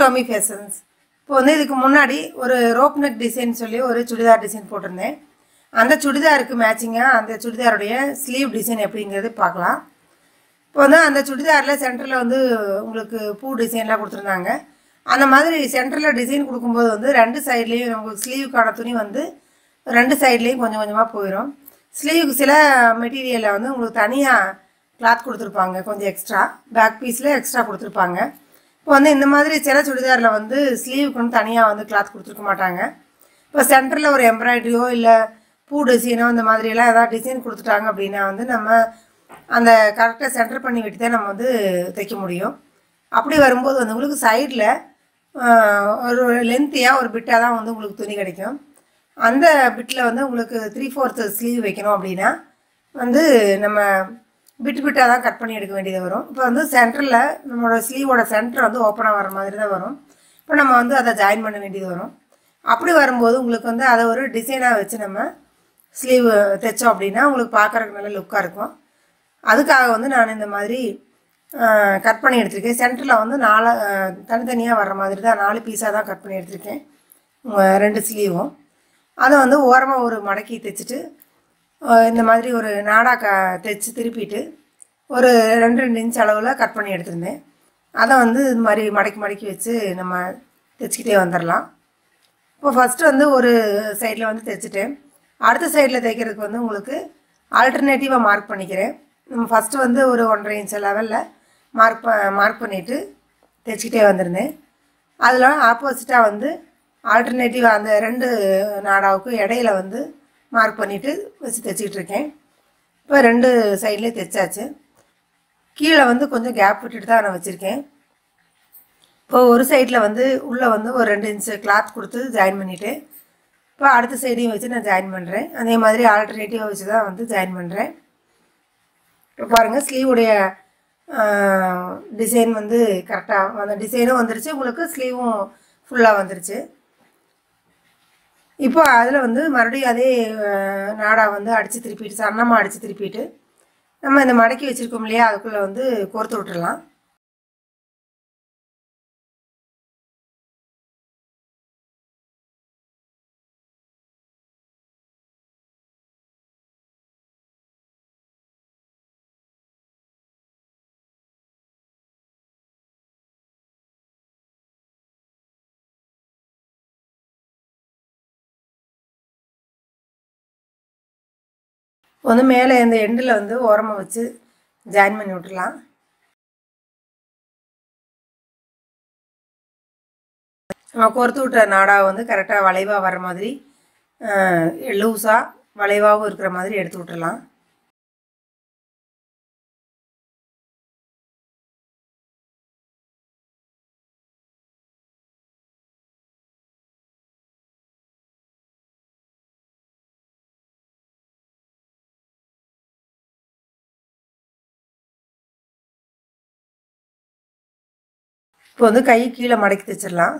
Tomy fashions இப்போ வந்து இதுக்கு முன்னாடி ஒரு ரோப் நெக் டிசைன் சொல்லி ஒரு சுடிதார் டிசைன் போட்டிருந்தேன் அந்த சுடிதாருக்கு மேட்சிங்காக அந்த சுடிதாருடைய ஸ்லீவ் டிசைன் எப்படிங்கிறது பார்க்கலாம் இப்போ வந்து அந்த சுடிதாரில் சென்டரில் வந்து உங்களுக்கு பூ டிசைன்லாம் கொடுத்துருந்தாங்க அந்த மாதிரி சென்டரில் டிசைன் கொடுக்கும்போது வந்து ரெண்டு சைட்லேயும் உங்களுக்கு ஸ்லீவுக்கான துணி வந்து ரெண்டு சைட்லேயும் கொஞ்சம் கொஞ்சமாக போயிடும் ஸ்லீவுக்கு சில மெட்டீரியலில் வந்து உங்களுக்கு தனியாக கிளாத் கொடுத்துருப்பாங்க கொஞ்சம் எக்ஸ்ட்ரா பேக் பீஸில் எக்ஸ்ட்ரா கொடுத்துருப்பாங்க இப்போ வந்து இந்த மாதிரி சில சுடிதாரில் வந்து ஸ்லீவுக்குன்னு தனியாக வந்து கிளாத் கொடுத்துருக்க மாட்டாங்க இப்போ சென்டரில் ஒரு எம்ப்ராய்டரியோ இல்லை பூ டிசைனோ இந்த மாதிரியெல்லாம் ஏதாவது டிசைன் கொடுத்துட்டாங்க அப்படின்னா வந்து நம்ம அந்த கரெக்டாக சென்டர் பண்ணி விட்டு தான் நம்ம வந்து தைக்க முடியும் அப்படி வரும்போது வந்து உங்களுக்கு சைடில் ஒரு லென்த்தியாக ஒரு பிட்டாக தான் வந்து உங்களுக்கு துணி கிடைக்கும் அந்த பிட்டில் வந்து உங்களுக்கு த்ரீ ஃபோர்த்து ஸ்லீவ் வைக்கணும் அப்படின்னா வந்து நம்ம பிட்டு பிட்டாக தான் கட் பண்ணி எடுக்க வேண்டியது வரும் இப்போ வந்து சென்டரில் நம்மளோட ஸ்லீவோட சென்டர் வந்து ஓப்பனாக வர மாதிரி தான் வரும் இப்போ நம்ம வந்து அதை ஜாயின் பண்ண வேண்டியது வரும் அப்படி வரும்போது உங்களுக்கு வந்து அதை ஒரு டிசைனாக வச்சு நம்ம ஸ்லீவ் தைச்சோம் அப்படின்னா உங்களுக்கு பார்க்குறதுக்கு நல்ல லுக்காக இருக்கும் அதுக்காக வந்து நான் இந்த மாதிரி கட் பண்ணி எடுத்திருக்கேன் சென்டரில் வந்து நாலு தனித்தனியாக வர்ற மாதிரி தான் நாலு பீஸாக தான் கட் பண்ணி எடுத்திருக்கேன் உங்க ரெண்டு ஸ்லீவும் அதை வந்து ஓரமாக ஒரு மடக்கி தைச்சிட்டு அஹ் இந்த மாதிரி ஒரு நாடா க தைச்சி திருப்பிட்டு ஒரு ரெண்டு ரெண்டு இன்ச் அளவில் கட் பண்ணி எடுத்திருந்தேன் அதை வந்து இது மாதிரி மடக்கி மடக்கி வச்சு நம்ம தைச்சிக்கிட்டே வந்துடலாம் இப்போ ஃபஸ்ட்டு வந்து ஒரு சைடில் வந்து தைச்சிட்டேன் அடுத்த சைடில் தைக்கிறதுக்கு வந்து உங்களுக்கு ஆல்டர்னேட்டிவாக மார்க் பண்ணிக்கிறேன் நம்ம ஃபஸ்ட்டு வந்து ஒரு ஒன்றரை இன்ச் லெவலில் மார்க் ப மார்க் பண்ணிவிட்டு தைச்சிக்கிட்டே வந்திருந்தேன் அதில் ஆப்போசிட்டாக வந்து ஆல்டர்னேட்டிவ் அந்த ரெண்டு நாடாவுக்கு இடையில வந்து மார்க் பண்ணிவிட்டு வச்சு தைச்சிக்கிட்டு இருக்கேன் இப்போ ரெண்டு சைட்லேயும் தைச்சாச்சு கீழே வந்து கொஞ்சம் கேப் விட்டுட்டு தான் நான் வச்சுருக்கேன் இப்போ ஒரு சைடில் வந்து உள்ளே வந்து ஒரு ரெண்டு இன்ச்சு கிளாத் கொடுத்து ஜாயின் பண்ணிவிட்டு இப்போ அடுத்த சைடையும் வச்சு நான் ஜாயின் பண்ணுறேன் அதே மாதிரி ஆல்டர்னேட்டிவாக வச்சு தான் வந்து ஜாயின் பண்ணுறேன் இப்போ பாருங்கள் ஸ்லீவுடைய டிசைன் வந்து கரெக்டாக அந்த டிசைனும் வந்துருச்சு உங்களுக்கு ஸ்லீவும் ஃபுல்லாக வந்துருச்சு இப்போ அதில் வந்து மறுபடியும் அதே அஹ், நாடா வந்து அடித்து திருப்பிட்டு சன்னமாக அடித்து திருப்பிட்டு நம்ம இந்த மடக்கி வச்சுருக்கோம் இல்லையா அதுக்குள்ளே வந்து கோர்த்து விட்டுறலாம் இப்போ வந்து மேலே இந்த எண்டில் வந்து ஓரமாக வச்சு ஜாயின் பண்ணி விட்டுலாம் நம்ம கோர்த்து விட்ட நாடாவை வந்து கரெக்டாக வளைவாக வர மாதிரி லூஸாக வளைவாகவும் இருக்கிற மாதிரி எடுத்து விட்டுறலாம் இப்போ வந்து கை கீழே மடக்கி தைச்சிடலாம்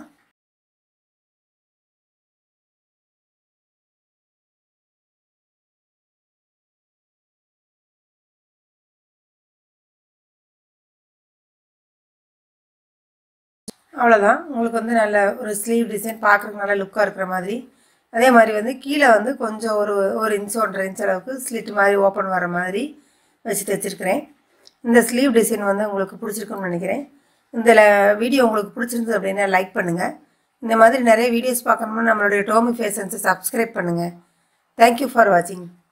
அவ்வளோதான் உங்களுக்கு வந்து நல்ல ஒரு ஸ்லீவ் டிசைன் பார்க்குறதுக்கு நல்ல லுக்காக இருக்கிற மாதிரி அதே மாதிரி வந்து கீழே வந்து கொஞ்சம் ஒரு ஒரு இன்ச் ஒன்றரை இன்ச் அளவுக்கு ஸ்லிட் மாதிரி ஓப்பன் வர மாதிரி வச்சு தைச்சிருக்கிறேன் இந்த ஸ்லீவ் டிசைன் வந்து உங்களுக்கு பிடிச்சிருக்குன்னு நினைக்கிறேன் இந்த வீடியோ உங்களுக்கு பிடிச்சிருந்தது அப்படின்னா லைக் பண்ணுங்கள் இந்த மாதிரி நிறைய வீடியோஸ் பார்க்கணும்னா நம்மளுடைய டோமி ஃபேஷன்ஸை சப்ஸ்கிரைப் பண்ணுங்கள் தேங்க்யூ ஃபார் வாட்சிங்